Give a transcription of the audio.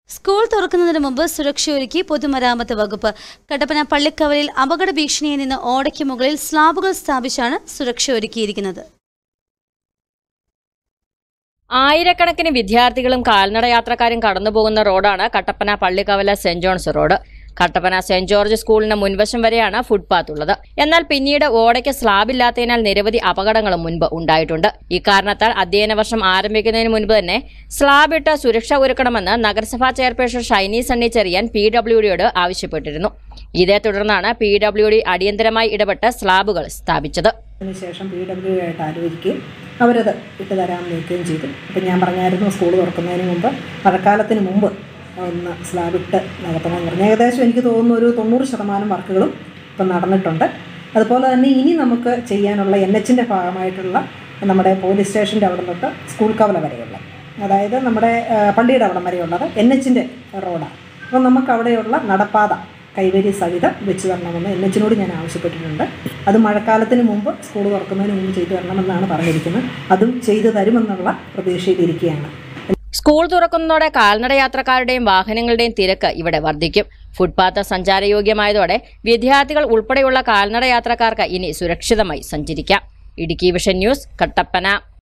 school തുറക്കുന്നതിന് മുമ്പ് സുരക്ഷയൊരുക്കി പൊതുമരാമത്ത് വകുപ്പ് കട്ടപ്പന പള്ളിക്കവലിൽ അപകട ഭീഷണിയിൽ നിന്ന് ഓടയ്ക്ക് മുകളിൽ സ്ലാബുകൾ സ്ഥാപിച്ചാണ് സുരക്ഷ ഒരുക്കിയിരിക്കുന്നത് ആയിരക്കണക്കിന് വിദ്യാർത്ഥികളും കാൽനട യാത്രക്കാരും കടന്നുപോകുന്ന റോഡാണ് Kattappana Pallikkavala saint John's road Kattappana saint George സ്കൂളിന് മുൻവശം വരെയാണ് ഫുട്പാത്ത് ഉള്ളത് എന്നാൽ പിന്നീട് ഓടയ്ക്ക് സ്ലാബില്ലാത്തതിനാൽ നിരവധി അപകടങ്ങളും മുൻപ് ഉണ്ടായിട്ടുണ്ട് ഇക്കാരണത്താൽ അധ്യയന വർഷം ആരംഭിക്കുന്നതിന് മുൻപ് തന്നെ സ്ലാബ് ഇട്ട് സുരക്ഷ ഒരുക്കണമെന്ന് നഗരസഭാ chairperson Shiny Sunny Cherian P W ഡിയോട് ആവശ്യപ്പെട്ടിരുന്നു ഇതേ തുടർന്നാണ് പി ഡബ്ല്യു ഡി അടിയന്തരമായി ഇടപെട്ട് സ്ലാബുകൾ സ്ഥാപിച്ചത് അതിനുശേഷം പി ഡബ്ല്യു ആയിട്ട് ആലോചിക്കുകയും അവരത് ഇട്ട് തരാമെന്ന് നിൽക്കുകയും ചെയ്തു അപ്പം ഞാൻ പറഞ്ഞായിരുന്നു സ്കൂൾ തുറക്കുന്നതിന് മുമ്പ് മഴക്കാലത്തിന് മുമ്പ് ഒന്ന് സ്ലാബിട്ട് നികത്തണമെന്ന് പറഞ്ഞു ഏകദേശം എനിക്ക് തോന്നുന്നു ഒരു തൊണ്ണൂറ് ശതമാനം വർക്കുകളും ഇപ്പം നടന്നിട്ടുണ്ട് അതുപോലെ തന്നെ ഇനി നമുക്ക് ചെയ്യാനുള്ള എൻ എച്ചിൻ്റെ ഭാഗമായിട്ടുള്ള നമ്മുടെ പോലീസ് സ്റ്റേഷൻ്റെ അവിടെ തൊട്ട് സ്കൂൾ കവല വരെയുള്ള അതായത് നമ്മുടെ ആ, പള്ളിയുടെ അവിടം വരെയുള്ളത് എൻ എച്ചിൻ്റെ റോഡാണ് അപ്പം നമുക്ക് അവിടെയുള്ള നടപ്പാത കൈവരി സഹിതം വെച്ച് തരണമെന്ന് എൻ എച്ചിനോട് ഞാൻ ആവശ്യപ്പെട്ടിട്ടുണ്ട് അത് മഴക്കാലത്തിന് മുമ്പ് സ്കൂൾ തുറക്കുന്നതിന് മുമ്പ് ചെയ്തു തരണമെന്നാണ് പറഞ്ഞിരിക്കുന്നത് അതും ചെയ്തു തരുമെന്നുള്ള പ്രതീക്ഷയിലിരിക്കുകയാണ് സ്കൂൾ തുറക്കുന്നതോടെ കാൽനട യാത്രക്കാരുടെയും വാഹനങ്ങളുടെയും തിരക്ക് ഇവിടെ വർദ്ധിക്കും ഫുട്പാത്ത് സഞ്ചാരയോഗ്യമായതോടെ വിദ്യാർത്ഥികൾ ഉൾപ്പെടെയുള്ള കാൽനട യാത്രക്കാർക്ക് ഇനി സുരക്ഷിതമായി സഞ്ചരിക്കാം ഇടുക്കി വിഷൻ ന്യൂസ് കട്ടപ്പന